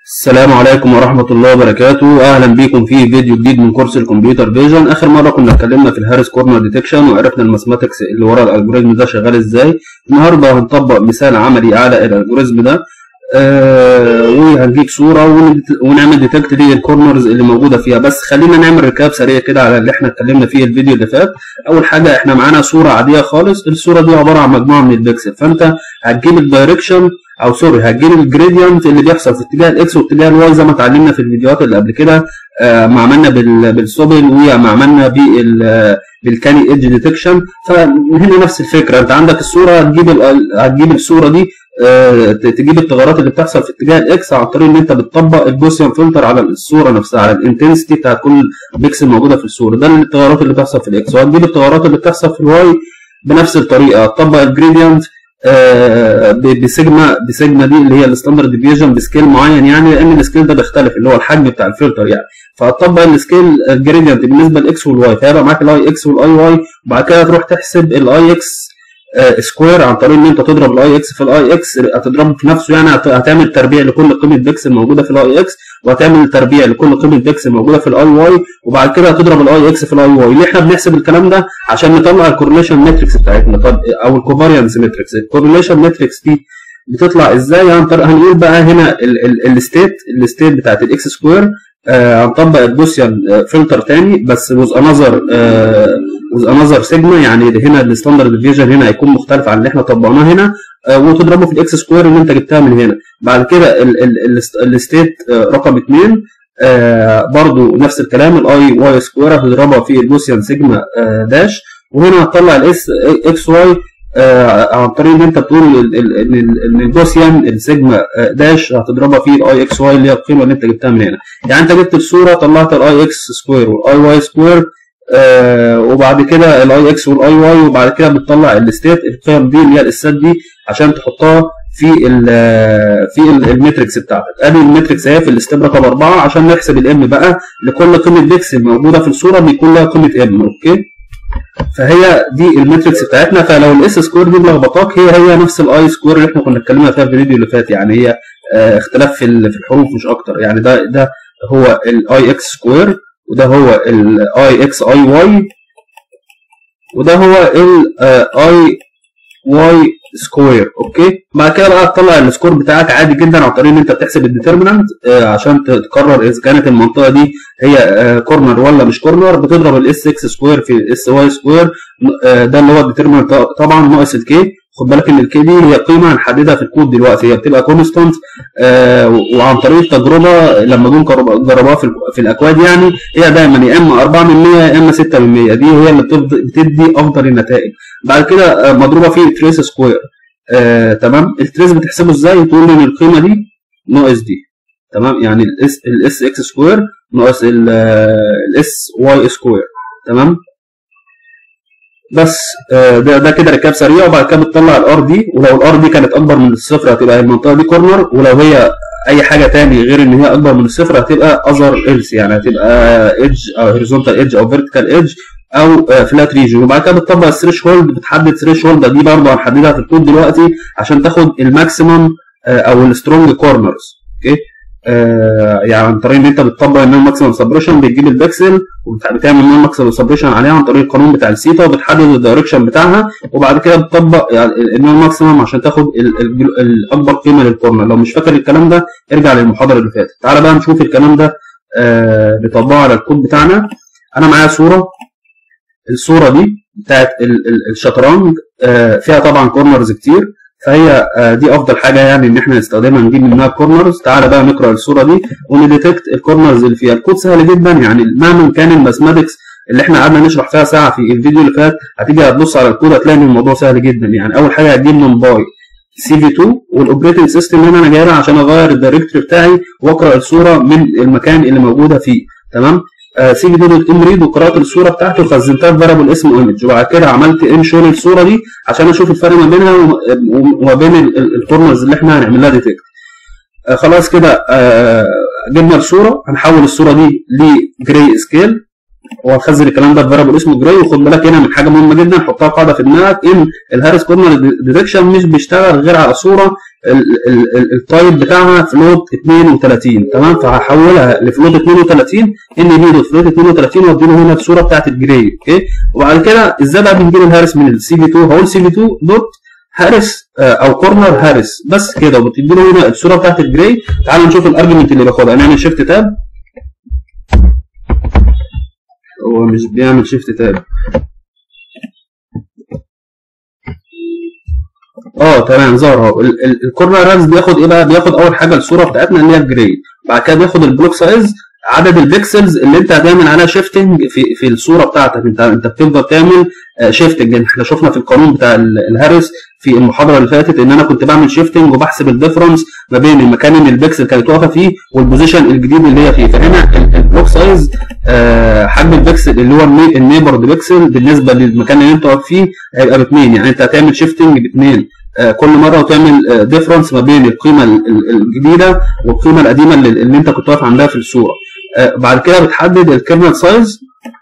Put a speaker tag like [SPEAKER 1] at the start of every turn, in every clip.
[SPEAKER 1] السلام عليكم ورحمة الله وبركاته أهلا بكم في فيديو جديد من كورس الكمبيوتر فيجن آخر مرة كنا اتكلمنا في الهارس كورنر ديتكشن وعرفنا الماثماتكس اللي ورا الالجوريزم ده شغال ازاي النهاردة هنطبق مثال عملي على الالجوريزم ده آه وهنجيب صورة وندت- ونعمل ديتكت للكورنرز اللي موجودة فيها بس خلينا نعمل ريكاب سريع كده على اللي احنا اتكلمنا فيه الفيديو اللي فات أول حاجة احنا معانا صورة عادية خالص الصورة دي عبارة عن مجموعة من البكسل فأنت هتجيب الدايركشن او سوري هتجيب الجريدينت اللي بيحصل في اتجاه الاكس واتجاه الواي زي ما اتعلمنا في الفيديوهات اللي قبل كده آه، ما عملنا بال- بالسوبل وما عملنا بال- بالكاني ايدج ديتكشن فهنا نفس الفكره انت عندك الصوره هتجيب ال- هتجيب الصوره دي آه، ت- تجيب التغيرات اللي بتحصل في اتجاه الاكس عن طريق ان انت بتطبق الجوسيان فلتر على الصوره نفسها على الانتنسيتي بتاع كل بيكسل موجوده في الصوره ده التغيرات اللي بتحصل في الاكس وهتجيب التغيرات اللي بتحصل في الواي بنفس الطريقه تطبق الجريدينت آه، ب- بسيجما بسيجما دي اللي هي الستاندرد ديفيجن بسكيل معين يعني لان السكيل ده بيختلف اللي هو الحجم بتاع الفلتر يعني فهتطبق السكيل الجريدينت بالنسبه للاكس والواي فهيبقى معاك الاي اكس والاي واي وبعد كده تروح تحسب الاي اكس سكوير عن طريق ان انت تضرب الاي اكس في الاي اكس هتضربه في نفسه يعني هت- هتعمل تربيع لكل قيمه بيكسل موجوده في الاي اكس وهتعمل تربيع لكل قيمه بيكسل موجوده في الاي واي وبعد كده هتضرب الاي اكس في الاي واي ليه احنا بنحسب الكلام ده عشان نطلع الكورليشن ماتريكس بتاعتنا طب او الكوفاريانس ماتريكس الكورليشن ماتريكس دي بتطلع ازاي عن طريق هنقول بقى هنا الستيت الستيت بتاعت الاكس سكوير آه، هنطبق الجوسيان فلتر تاني بس وز انذر وز انذر سيجما يعني هنا الستاندرد ديفيجن هنا هيكون مختلف عن اللي احنا طبقناه هنا آه، وتضربه في الاكس سكوير اللي انت جبتها من هنا بعد كده الستيت رقم 2 آه برضو نفس الكلام الاي واي سكوير هتضربها في الجوسيان سيجما آه داش وهنا هتطلع الاس اكس واي آه عن طريق ان انت بتقول ال- ال- ان ال- ان الجوسيان السيجما آه، داش هتضربها في الاي اكس واي اللي هي القيمه اللي انت جبتها من هنا يعني انت جبت الصوره طلعت الاي اكس سكوير والاي واي سكوير آه وبعد كده الاي اكس والاي واي وبعد كده بتطلع الستيت القيم دي اللي هي الاسات دي عشان تحطها في ال في ال- الماتريكس بتاعتك ادي الماتريكس اهي في الستيب رقم 4 عشان نحسب الام بقى لكل قيمه بيكسل موجوده في الصوره بيكون لها قيمه ام اوكي فهي دي الماتريكس بتاعتنا فلو الاس سكوير دي ملخبطاك هي هي نفس الاي سكوير اللي احنا كنا اتكلمنا فيها في الفيديو اللي فات يعني هي آه، اختلاف في ال- في الحروف مش اكتر يعني ده ده هو الاي اكس سكوير وده هو الاي اكس اي واي وده هو الاي واي سكوير اوكي بعد كده بقى تطلع السكور بتاعك عادي جدا عن طريق ان انت بتحسب الديترمينانت عشان ت- تقرر اذا كانت المنطقه دي هي كورنر ولا مش كورنر بتضرب الاس اكس سكوير في الاس واي سكوير ده اللي هو الديترمينانت طبعا ناقص الكي خد بالك ان الكي دي هي قيمه هنحددها في الكود دلوقتي هي بتبقى كونستانت وعن طريق التجربه لما جم جرب- جربوها في, ال- في الاكواد يعني هي دايما يا اما 4 من 100 يا اما 6 من 100 دي هي اللي بتفض- بتدي افضل النتائج بعد كده آه، مضروبه في تريس سكوير آه، تمام التريس بتحسبه ازاي تقول ان القيمه دي ناقص دي تمام يعني الاس الاس اكس سكوير ناقص الاس واي سكوير تمام بس آه، ده ده كده ركاب سريع وبعد كده بتطلع الار دي ولو الار دي كانت اكبر من الصفر هتبقى المنطقه دي كورنر ولو هي اي حاجه تاني غير ان هي اكبر من الصفر هتبقى اذر ايلس يعني هتبقى ايدج او هوريزونتال ايدج او فيرتيكال ايدج او فلات ريجن وبعد كده بتطبق الثريش هولد بتحدد ثريش هولد دي برضه هنحددها في الكود دلوقتي عشان تاخد الماكسيمم او السترونج كورنرز اوكي آه يعني عن طريق ان انت بتطبق النون ماكسيمم سبريشن بتجيب البكسل وبتعمل نون ماكسيمم سبريشن عليها عن طريق القانون بتاع السيتا وبتحدد الدايركشن بتاعها وبعد كده بتطبق يعني النون ماكسيمم عشان تاخد ال- ال- الاكبر قيمه للكورنر لو مش فاكر الكلام ده ارجع للمحاضره اللي فاتت تعالى بقى نشوف الكلام ده آه نطبقه على الكود بتاعنا انا معايا صوره الصوره دي بتاعت ال- ال- الشطرنج آه، فيها طبعا كورنرز كتير فهي آه، دي افضل حاجه يعني ان احنا نستخدمها نجيب منها كورنرز تعالى بقى نقرا الصوره دي ونديتكت الكورنرز اللي فيها الكود سهل جدا يعني مهما كان الماثماتكس اللي احنا قعدنا نشرح فيها ساعه في الفيديو اللي فات هتيجي هتبص على الكود هتلاقي ان الموضوع سهل جدا يعني اول حاجه هتجيب نمباي سي في 2 والاوبريتنج سيستم هنا انا جايبها عشان اغير الدايركتوري بتاعي واقرا الصوره من المكان اللي موجوده فيه تمام سي في 2 دوت ام ريد وقرات الصوره بتاعتي وخزنتها في فاريبل اسمه ايمج وبعد كده عملت ام شو للصوره دي عشان اشوف الفرق ما بينها وما- وما بين ال- ال- الكورنرز اللي احنا هنعمل لها ديتكت آه خلاص كده آه جبنا الصوره هنحول الصوره دي لجراي سكيل وهتخزن الكلام ده في فاريبل اسمه جراي وخد بالك هنا من حاجه مهمه جدا حطها قاعده في دماغك ان الهارس كورنر ديتكشن مش بيشتغل غير على صوره التايب بتاعها فلوت 32 تمام فهحولها لفلوت 32 ان بي دوت فلوت 32 وادي له هنا الصوره بتاعت الجراي اوكي وبعد كده ازاي بقى بنجيب الهارس من السي في 2 هقول سي في 2 دوت هارس او كورنر هارس بس كده وبتدي له هنا الصوره بتاعت الجراي تعالوا نشوف الارجيومنت اللي باخدها نعمل شيفت تاب هو مش بيعمل شيفت تاب اه تمام ظهر اهو الكورنر هارس بياخد ايه بقى بياخد اول حاجه الصوره بتاعتنا اللي هي الجراي بعد كده بياخد البلوك سايز عدد البكسلز اللي انت هتعمل عليها شيفتنج في في الصوره بتاعتك انت انت بتفضل تعمل شيفتنج احنا شفنا في القانون بتاع الهارس في المحاضره اللي فاتت ان انا كنت بعمل شيفتنج وبحسب الديفرنس ما بين المكان اللي البكسل كانت واقفه فيه والبوزيشن الجديد اللي هي فيه فهنا البلوك سايز حجم البكسل اللي هو النيبرد بكسل بالنسبه للمكان اللي انت واقف فيه هيبقى باثنين يعني انت هتعمل شيفتنج باثنين كل مره وتعمل ديفرنس ما بين القيمه الجديده والقيمه القديمه اللي, اللي انت كنت واقف عندها في الصوره بعد كده بتحدد الكيرنل سايز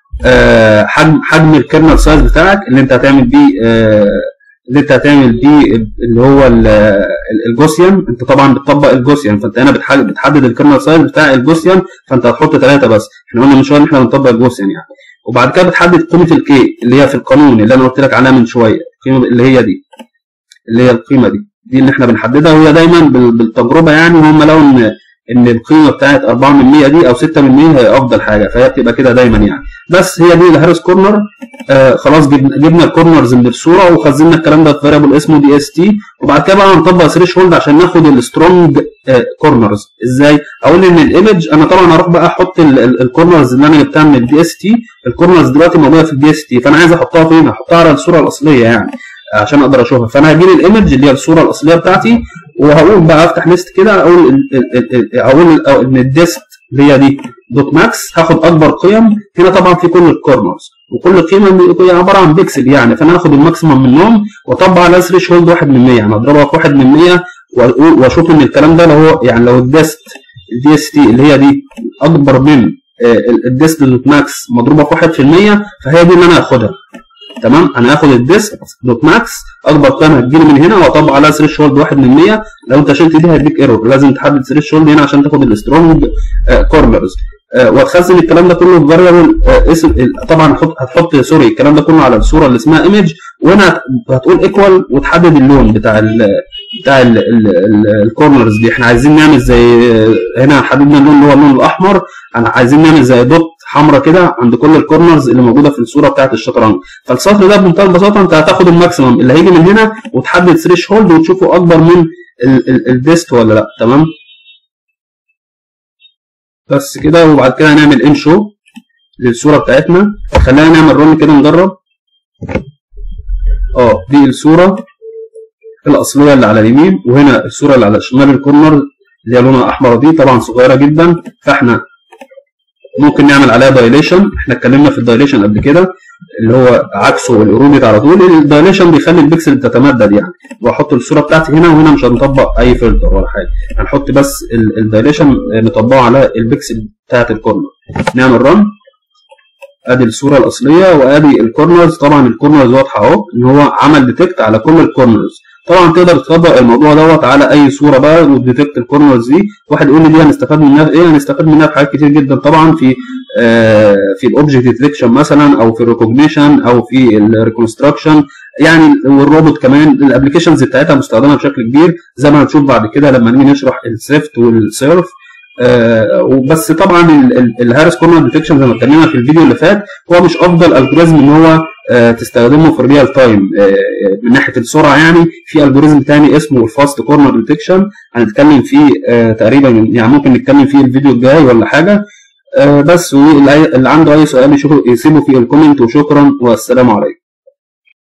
[SPEAKER 1] حجم حجم الكيرنل سايز بتاعك اللي انت هتعمل بيه اللي انت هتعمل بيه اللي هو الجوسيان انت طبعا بتطبق الجوسيان فانت هنا بتحدد الكيرنل سايز بتاع الجوسيان فانت هتحط ثلاثه بس احنا قلنا من شويه ان احنا بنطبق الجوسيان يعني وبعد كده بتحدد قيمه الكي اللي هي في القانون اللي انا قلت لك عليها من شويه القيمه اللي هي دي اللي هي القيمه دي دي اللي احنا بنحددها وهي دايما بالتجربه يعني هم لو ان ان القيمه بتاعت 4 من 100 دي او 6 من 100 هي افضل حاجه فهي بتبقى كده دايما يعني بس هي دي الهارس كورنر آه خلاص جبنا, جبنا الكورنرز من الصوره وخزنا الكلام ده في فاريبل اسمه دي اس تي وبعد كده بقى هنطبق ثريش هولد عشان ناخد السترونج آه كورنرز ازاي؟ اقول ان الايمج انا طبعا هروح بقى احط الكورنرز اللي انا جبتها من الدي اس تي الكورنرز دلوقتي موجوده في الدي اس تي فانا عايز احطها فين؟ احطها على الصوره الاصليه يعني عشان اقدر اشوفها فانا هجيب الايمج اللي هي الصوره الاصليه بتاعتي وهقول بقى افتح ليست كده اقول اقول ان الديست اللي هي دي دوت ماكس هاخد اكبر قيم هنا طبعا في كل الكورنرز وكل قيمه هي عباره عن بيكسل يعني فانا هاخد الماكسيمم منهم واطبق على ثريش هولد 1 من 100 يعني اضربها في 1 من 100 واشوف ان الكلام ده لو هو يعني لو الديست الدي اس تي اللي هي دي اكبر من الديست دوت ماكس مضروبه في 1% فهي دي اللي انا هاخدها تمام انا هاخد الديسك دوت ماكس اكبر قيمه هتجيلي من هنا واطبق عليها ثريش هولد 1 من 100 لو انت شلت دي هيديك ايرور لازم تحدد ثريش هولد هنا عشان تاخد السترونج كورنرز وتخزن الكلام ده كله في فاريبل اسم طبعا هتحط هتحط سوري الكلام ده كله على الصوره اللي اسمها ايمج وهنا هتقول ايكوال وتحدد اللون بتاع ال بتاع الكورنرز دي احنا عايزين نعمل زي هنا حددنا اللون اللي هو اللون الاحمر عايزين نعمل زي دوت حمراء كده عند كل الكورنرز اللي موجوده في الصوره بتاعت الشطرنج فالسطر ده بمنتهى البساطه انت هتاخد الماكسيمم اللي هيجي من هنا وتحدد ثريش هولد وتشوفه اكبر من الديست ولا لا تمام بس كده وبعد كده هنعمل ان شو للصوره بتاعتنا خلينا نعمل رن كده نجرب اه دي الصوره الاصليه اللي على اليمين وهنا الصوره اللي على شمال الكورنر اللي هي لونها احمر دي طبعا صغيره جدا فاحنا ممكن نعمل عليها دايليشن احنا اتكلمنا في الدايليشن قبل كده اللي هو عكسه الاوروديت على طول الدايليشن بيخلي البكسل تتمدد يعني واحط الصوره بتاعتي هنا وهنا مش هنطبق اي فلتر ولا حاجه هنحط بس الدايليشن نطبقه على البكسل بتاعت الكورنر نعمل رن ادي الصوره الاصليه وادي الكورنرز طبعا الكورنرز واضحه اهو ان هو عمل ديتكت على كل الكورنرز طبعا تقدر تطبق الموضوع دوت على اي صوره بقى وتديتكت الكورنرز دي واحد يقول لي دي هنستفاد منها في ايه هنستفاد منها في حاجات كتير جدا طبعا في آه في الاوبجكت ديتكشن مثلا او في الريكوجنيشن او في الريكونستراكشن يعني والروبوت كمان الابلكيشنز بتاعتها مستخدمه بشكل كبير زي ما هنشوف بعد كده لما نيجي نشرح السيفت والسيرف آه وبس طبعا الهارس كورنر ديتكشن زي ما اتكلمنا في الفيديو اللي فات هو مش افضل الجوريزم ان هو آه تستخدمه في الريال تايم آه من ناحيه السرعه يعني في الجوريزم تاني اسمه الفاست كورنر ديتكشن هنتكلم فيه تقريبا يعني ممكن نتكلم فيه الفيديو الجاي ولا حاجه بس واللي عنده اي سؤال يسيبه في الكومنت وشكرا والسلام عليكم